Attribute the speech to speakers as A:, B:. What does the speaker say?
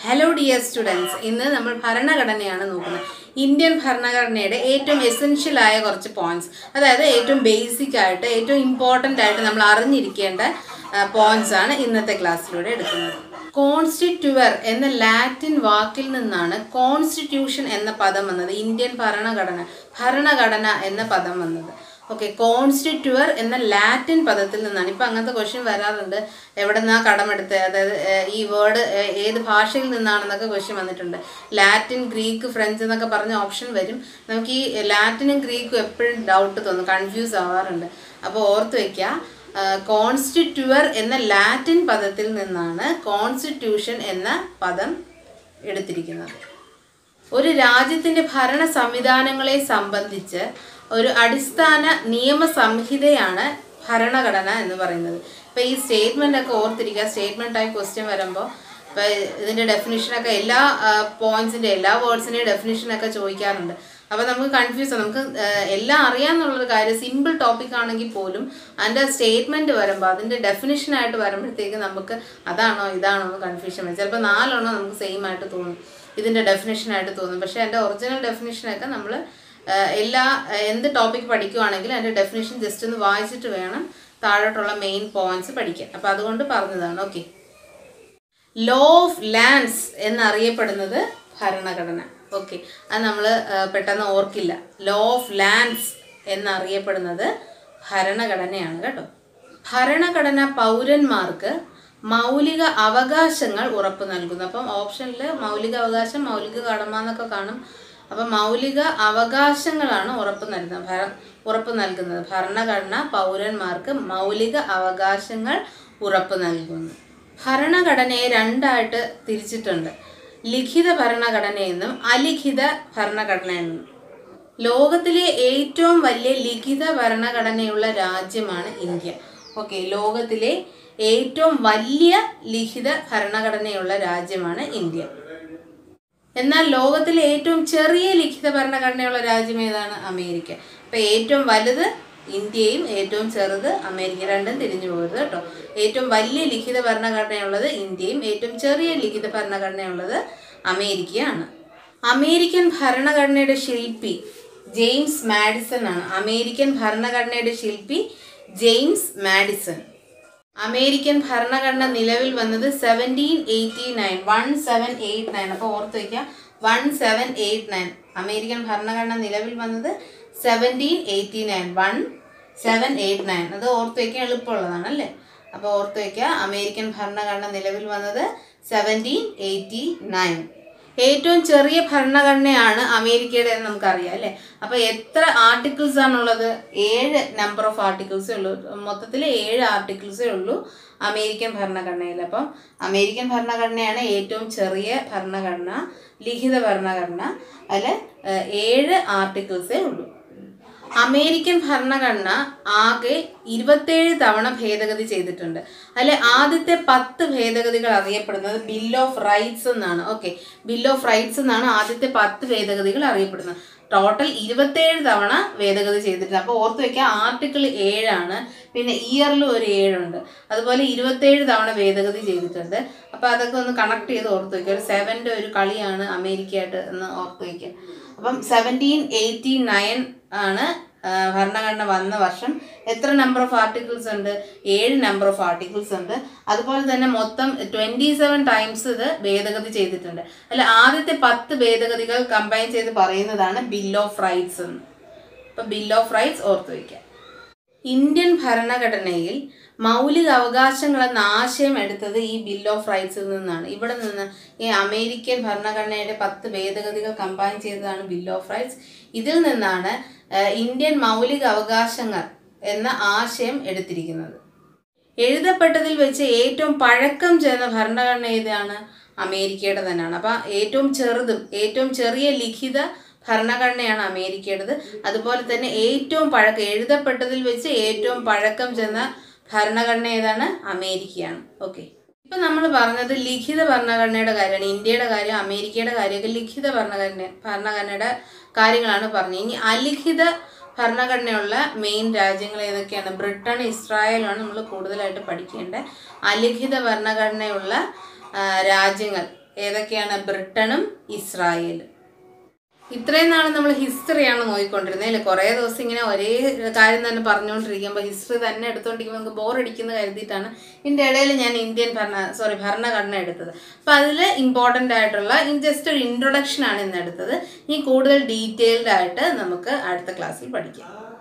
A: hello dear students ഇന്ന് നമ്മൾ ഭരണഘടനയാണ് നോക്കുന്നത് ഇന്ത്യൻ ഭരണഘടനയുടെ ഏറ്റവും എസെൻഷ്യൽ ആയ കുറച്ച് പോയിന്റ്സ് അതായത് ഏറ്റവും ബേസിക് ആയിട്ട് ഏറ്റവും ഇമ്പോർട്ടൻ്റ് ആയിട്ട് നമ്മൾ അറിഞ്ഞിരിക്കേണ്ട പോയിന്റ്സ് ആണ് ഇന്നത്തെ ക്ലാസ്സിലൂടെ എടുക്കുന്നത് കോൺസ്റ്റിറ്റ്യുവർ എന്ന ലാറ്റിൻ വാക്കിൽ നിന്നാണ് കോൺസ്റ്റിറ്റ്യൂഷൻ എന്ന പദം വന്നത് ഇന്ത്യൻ ഭരണഘടന ഭരണഘടന എന്ന പദം വന്നത് ഓക്കെ കോൺസ്റ്റിറ്റ്യുവർ എന്ന ലാറ്റിൻ പദത്തിൽ നിന്നാണ് ഇപ്പം അങ്ങനത്തെ ക്വസ്റ്റ്യൻ വരാറുണ്ട് എവിടെ നിന്നാ കടമെടുത്ത് അതായത് ഏഹ്, ഈ വേർഡ് ഏത് ഭാഷയിൽ നിന്നാണെന്നൊക്കെ ക്വസ്റ്റ്യൻ വന്നിട്ടുണ്ട് ലാറ്റിൻ ഗ്രീക്ക് ഫ്രഞ്ച് എന്നൊക്കെ പറഞ്ഞ ഓപ്ഷൻ വരും നമുക്ക് ഈ ലാറ്റിനും ഗ്രീക്കും എപ്പോഴും ഡൗട്ട് തോന്നും കൺഫ്യൂസ് ആവാറുണ്ട് അപ്പോൾ ഓർത്ത് വയ്ക്കുക കോൺസ്റ്റിറ്റ്യുവർ എന്ന ലാറ്റിൻ പദത്തിൽ നിന്നാണ് കോൺസ്റ്റിറ്റ്യൂഷൻ എന്ന പദം എടുത്തിരിക്കുന്നത് ഒരു രാജ്യത്തിന്റെ ഭരണ സംവിധാനങ്ങളെ സംബന്ധിച്ച് ഒരു അടിസ്ഥാന നിയമ സംഹിതയാണ് ഭരണഘടന എന്ന് പറയുന്നത് ഇപ്പൊ ഈ സ്റ്റേറ്റ്മെന്റ് ഒക്കെ ഓർത്തിരിക്കുക സ്റ്റേറ്റ്മെന്റ് ടൈപ്പ് ക്വസ്റ്റ്യൻ വരുമ്പോൾ ഇപ്പൊ ഇതിന്റെ ഡെഫിനിഷനൊക്കെ എല്ലാ പോയിന്റ്സിന്റെ എല്ലാ വേർഡ്സിന്റെയും ഡെഫിനിഷനൊക്കെ ചോദിക്കാറുണ്ട് അപ്പൊ നമുക്ക് കൺഫ്യൂസ് നമുക്ക് എല്ലാം അറിയാന്നുള്ളൊരു കാര്യം സിമ്പിൾ ടോപ്പിക് ആണെങ്കിൽ പോലും അതിന്റെ സ്റ്റേറ്റ്മെന്റ് വരുമ്പോൾ അതിന്റെ ഡെഫിനിഷൻ ആയിട്ട് വരുമ്പോഴത്തേക്ക് നമുക്ക് അതാണോ ഇതാണോ എന്ന് കൺഫ്യൂഷൻ വരും ചിലപ്പോൾ നാലെണ്ണോ നമുക്ക് സെയിം ആയിട്ട് തോന്നും ഇതിന്റെ ഡെഫിനിഷൻ ആയിട്ട് തോന്നും പക്ഷെ അതിന്റെ ഒറിജിനൽ ഡെഫിനിഷനൊക്കെ നമ്മൾ എല്ലാ ആ, എന്ത് ടോപ്പിക് പഠിക്കുവാണെങ്കിലും അതിന്റെ ഡെഫിനിഷൻ ജസ്റ്റ് ഒന്ന് വായിച്ചിട്ട് വേണം താഴോട്ടുള്ള മെയിൻ പോയിന്റ്സ് പഠിക്കാൻ അപ്പൊ അതുകൊണ്ട് പറഞ്ഞതാണ് ഓക്കെ ലോ ഓഫ് ലാൻഡ്സ് എന്നറിയപ്പെടുന്നത് ഭരണഘടന ഓക്കെ അത് നമ്മൾ പെട്ടെന്ന് ഓർക്കില്ല ലോ ഓഫ് ലാൻഡ്സ് എന്നറിയപ്പെടുന്നത് ഭരണഘടനയാണ് കേട്ടോ ഭരണഘടന പൗരന്മാർക്ക് മൗലിക അവകാശങ്ങൾ ഉറപ്പു നൽകുന്നു അപ്പം ഓപ്ഷനിൽ മൗലിക അവകാശം മൗലിക കടമ എന്നൊക്കെ കാണും അപ്പം മൗലിക അവകാശങ്ങളാണ് ഉറപ്പ് നൽകുന്നത് ഭര ഉറപ്പ് നൽകുന്നത് ഭരണഘടന പൗരന്മാർക്ക് മൗലിക അവകാശങ്ങൾ ഉറപ്പ് നൽകുന്നു ഭരണഘടനയെ രണ്ടായിട്ട് തിരിച്ചിട്ടുണ്ട് ലിഖിത ഭരണഘടനയെന്നും അലിഖിത ഭരണഘടന എന്നും ലോകത്തിലെ ഏറ്റവും വലിയ ലിഖിത ഭരണഘടനയുള്ള രാജ്യമാണ് ഇന്ത്യ ഓക്കെ ലോകത്തിലെ ഏറ്റവും വലിയ ലിഖിത ഭരണഘടനയുള്ള രാജ്യമാണ് ഇന്ത്യ എന്നാൽ ലോകത്തിലെ ഏറ്റവും ചെറിയ ലിഖിത ഭരണഘടനയുള്ള രാജ്യം ഏതാണ് അമേരിക്ക അപ്പൊ ഏറ്റവും വലുത് ഇന്ത്യയും ഏറ്റവും ചെറുത് അമേരിക്ക രണ്ടും തിരിഞ്ഞു പോകരുത് കേട്ടോ ഏറ്റവും വലിയ ലിഖിത ഭരണഘടനയുള്ളത് ഇന്ത്യയും ഏറ്റവും ചെറിയ ലിഖിത ഭരണഘടനയുള്ളത് അമേരിക്കയാണ് അമേരിക്കൻ ഭരണഘടനയുടെ ശില്പി ജെയിംസ് മാഡിസൺ ആണ് അമേരിക്കൻ ഭരണഘടനയുടെ ശില്പി ജെയിംസ് മാഡിസൺ അമേരിക്കൻ ഭരണഘടന നിലവിൽ വന്നത് seventeen eighty nine one seven eight nine അപ്പോൾ ഓർത്ത് വയ്ക്കുക one seven eight nine American ഭരണഘടന നിലവിൽ വന്നത് seventeen eighty nine one seven eight nine അത് ഓർത്ത് വയ്ക്കാൻ എളുപ്പമുള്ളതാണ് അല്ലേ അപ്പോൾ ഓർത്ത് വയ്ക്കുക അമേരിക്കൻ ഭരണഘടന നിലവിൽ വന്നത് സെവൻറ്റീൻ എയ്റ്റി നയൻ ഏറ്റവും ചെറിയ ഭരണഘടനയാണ് അമേരിക്കയുടെ എന്ന് നമുക്കറിയാം അല്ലേ അപ്പൊ എത്ര ആർട്ടിക്കിൾസ് ആണുള്ളത് ഏഴ് നമ്പർ ഓഫ് ആർട്ടിക്കിൾസേ ഉള്ളൂ മൊത്തത്തിൽ ഏഴ് ആർട്ടിക്കിൾസേ ഉള്ളൂ അമേരിക്കൻ ഭരണഘടനയിൽ അപ്പം അമേരിക്കൻ ഭരണഘടനയാണ് ഏറ്റവും ചെറിയ ഭരണഘടന ലിഖിത ഭരണഘടന അതിൽ ഏഴ് ആർട്ടിക്കിൾസേ ഉള്ളൂ അമേരിക്കൻ ഭരണഘടന ആകെ ഇരുപത്തേഴ് തവണ ഭേദഗതി ചെയ്തിട്ടുണ്ട് അതിൽ ആദ്യത്തെ പത്ത് ഭേദഗതികൾ അറിയപ്പെടുന്നത് ബിൽ ഓഫ് റൈറ്റ്സ് എന്നാണ് ഓക്കെ ബിൽ ഓഫ് റൈറ്റ്സ് എന്നാണ് ആദ്യത്തെ പത്ത് ഭേദഗതികൾ അറിയപ്പെടുന്നത് ടോട്ടൽ ഇരുപത്തേഴ് തവണ ഭേദഗതി ചെയ്തിട്ടുണ്ട് അപ്പോൾ ഓർത്ത് വെക്കുക ആർട്ടിക്കിൾ ഏഴാണ് പിന്നെ ഇയറിലും ഒരു ഏഴുണ്ട് അതുപോലെ ഇരുപത്തേഴ് തവണ ഭേദഗതി ചെയ്തിട്ടുണ്ട് അപ്പോൾ അതൊക്കെ ഒന്ന് കണക്ട് ചെയ്ത് ഓർത്ത് വയ്ക്കുക ഒരു സെവൻ്റെ ഒരു കളിയാണ് അമേരിക്കയായിട്ട് എന്ന് ഓർത്ത് വയ്ക്കുക അപ്പം സെവൻറ്റീൻ എയ്റ്റി നയൻ ആണ് ആ, ഭരണഘടന വന്ന വർഷം എത്ര നമ്പർ ഓഫ് ആർട്ടിക്കിൾസ് ഉണ്ട് ഏഴ് നമ്പർ ഓഫ് ആർട്ടിക്കിൾസ് ഉണ്ട് അതുപോലെ തന്നെ മൊത്തം ട്വൻറ്റി സെവൻ ടൈംസ് ഇത് ഭേദഗതി ചെയ്തിട്ടുണ്ട് അല്ല ആദ്യത്തെ പത്ത് ഭേദഗതികൾ കമ്പൈൻ ചെയ്ത് പറയുന്നതാണ് ബിൽ ഓഫ് റൈറ്റ്സ് എന്ന് അപ്പം ബിൽ ഓഫ് റൈറ്റ്സ് ഓർത്ത് വയ്ക്കുക ഇന്ത്യൻ ഭരണഘടനയിൽ മൗലിക അവകാശങ്ങൾ എന്ന ആശയം എടുത്തത് ഈ ബിൽ ഓഫ് റൈറ്റ്സിൽ നിന്നാണ് ഇവിടെ നിന്ന് ഈ അമേരിക്കൻ ഭരണഘടനയുടെ പത്ത് ഭേദഗതികൾ കമ്പൈൻ ചെയ്തതാണ് ബിൽ ഓഫ് റൈറ്റ്സ് ഇതിൽ നിന്നാണ് ആ, ഇന്ത്യൻ മൗലിക അവകാശങ്ങൾ എന്ന ആശയം എടുത്തിരിക്കുന്നത് എഴുതപ്പെട്ടതിൽ വെച്ച് ഏറ്റവും പഴക്കം ചെന്ന ഭരണഘടന ഏതാണ് അമേരിക്കയുടെ തന്നെയാണ് അപ്പം ഏറ്റവും ചെറുതും ഏറ്റവും ചെറിയ ലിഖിത ഭരണഘടനയാണ് അമേരിക്കയുടേത് അതുപോലെ തന്നെ ഏറ്റവും പഴക്കം എഴുതപ്പെട്ടതിൽ വെച്ച് ഏറ്റവും പഴക്കം ചെന്ന ഭരണഘടന ഏതാണ് അമേരിക്കയാണ് ഓക്കെ ഇപ്പൊ നമ്മൾ പറഞ്ഞത് ലിഖിത ഭരണഘടനയുടെ കാര്യമാണ് ഇന്ത്യയുടെ കാര്യം അമേരിക്കയുടെ കാര്യമൊക്കെ ലിഖിത ഭരണഘടന ഭരണഘടനയുടെ കാര്യങ്ങളാണ് പറഞ്ഞത് ഇനി അലിഖിത ഭരണഘടനയുള്ള മെയിൻ രാജ്യങ്ങൾ ഏതൊക്കെയാണ് ബ്രിട്ടൻ ഇസ്രായേലാണ് നമ്മൾ കൂടുതലായിട്ട് പഠിക്കേണ്ടത് അലിഖിത ഭരണഘടനയുള്ള ആ, രാജ്യങ്ങൾ ഏതൊക്കെയാണ് ബ്രിട്ടനും ഇസ്രായേലും ഇത്രയും നാൾ നമ്മൾ ഹിസ്റ്ററിയാണ് നോക്കിക്കൊണ്ടിരുന്നത് അല്ലേ കുറേ ദിവസം ഇങ്ങനെ ഒരേ കാര്യം തന്നെ പറഞ്ഞുകൊണ്ടിരിക്കുമ്പോൾ ഹിസ്റ്ററി തന്നെ എടുത്തുകൊണ്ടിരിക്കുമ്പോൾ നമുക്ക് ബോറടിക്കുന്ന കരുതിയിട്ടാണ് ഇതിൻ്റെ ഇടയിൽ ഞാൻ ഇന്ത്യൻ ഭരണ സോറി ഭരണഘടന എടുത്തത് അപ്പം അതിൽ ഇമ്പോർട്ടൻ്റ് ആയിട്ടുള്ള ജസ്റ്റ് ഒരു ഇൻട്രൊഡക്ഷനാണ് ഇന്ന് എടുത്തത് ഇനി കൂടുതൽ ഡീറ്റെയിൽഡ് ആയിട്ട് നമുക്ക് അടുത്ത ക്ലാസ്സിൽ പഠിക്കാം